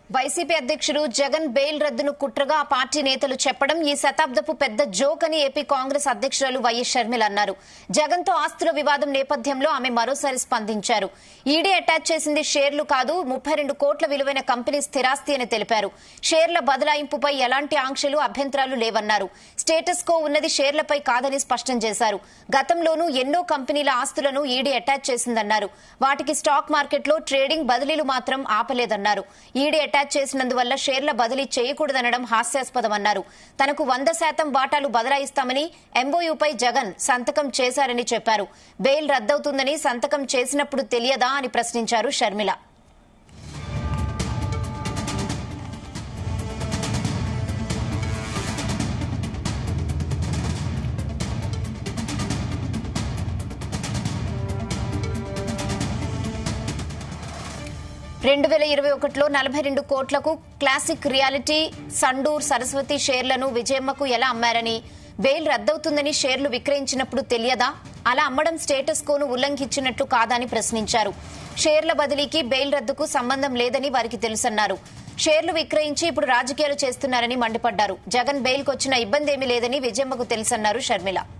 YCP అధ్యక్షుడు Jagan bail రద్దును కుట్రగా ఆ party నేతలు చెప్పడం ఈ శతాబ్దపు పెద్ద జోక్ అని ఏపీ కాంగ్రెస్ అధ్యక్షురాలు వైఎస్ షర్మిల అన్నారు జగన్ తో ఆస్తుల వివాదం నేపథ్యంలో ఆమె మరోసారి స్పందించారు ఈడీ అటాచ్ చేసింది షేర్లు కాదు ముప్పై రెండు కోట్ల విలువైన కంపెనీ స్థిరాస్తి అని తెలిపారు షేర్ల బదలాయింపుపై ఎలాంటి ఆంక్షలు అభ్యంతరాలు లేవన్నారు స్టేటస్ కో ఉన్నది షేర్లపై కాదని స్పష్టం చేశారు గతంలోనూ ఎన్నో కంపెనీల ఆస్తులను ఈడీ అటాచ్ చేసిందన్నారు వాటికి స్టాక్ మార్కెట్లో ట్రేడింగ్ బదిలీలు మాత్రం ఆపలేదన్నారు ఈడీ అటాచ్ చేసినందువల్ల షేర్ల బదిలీ చేయకూడదనడం హాస్యాస్పదమన్నారు తనకు వంద శాతం వాటాలు బదలాయిస్తామని ఎంఓయూపై జగన్ సంతకం చేశారని చెప్పారు బెయిల్ రద్దవుతుందని సంతకం చేసినప్పుడు తెలియదా అని ప్రశ్నించారు షర్మిల రెండు వేల ఇరవై ఒకటిలో నలభై రెండు కోట్లకు క్లాసిక్ రియాలిటీ సండూర్ సరస్వతి షేర్లను విజయమ్మకు ఎలా అమ్మారని బెయిల్ రద్దవుతుందని షేర్లు విక్రయించినప్పుడు తెలియదా అలా అమ్మడం స్టేటస్ కోను ఉల్లంఘించినట్లు కాదని ప్రశ్నించారు షేర్ల బదిలీకి బెయిల్ రద్దుకు సంబంధం లేదని వారికి తెలుసన్నారు షేర్లు విక్రయించి ఇప్పుడు రాజకీయాలు చేస్తున్నారని మండిపడ్డారు జగన్ బెయిల్కొచ్చిన ఇబ్బంది ఏమీ లేదని విజయమ్మకు తెలుసన్నారు షర్మిల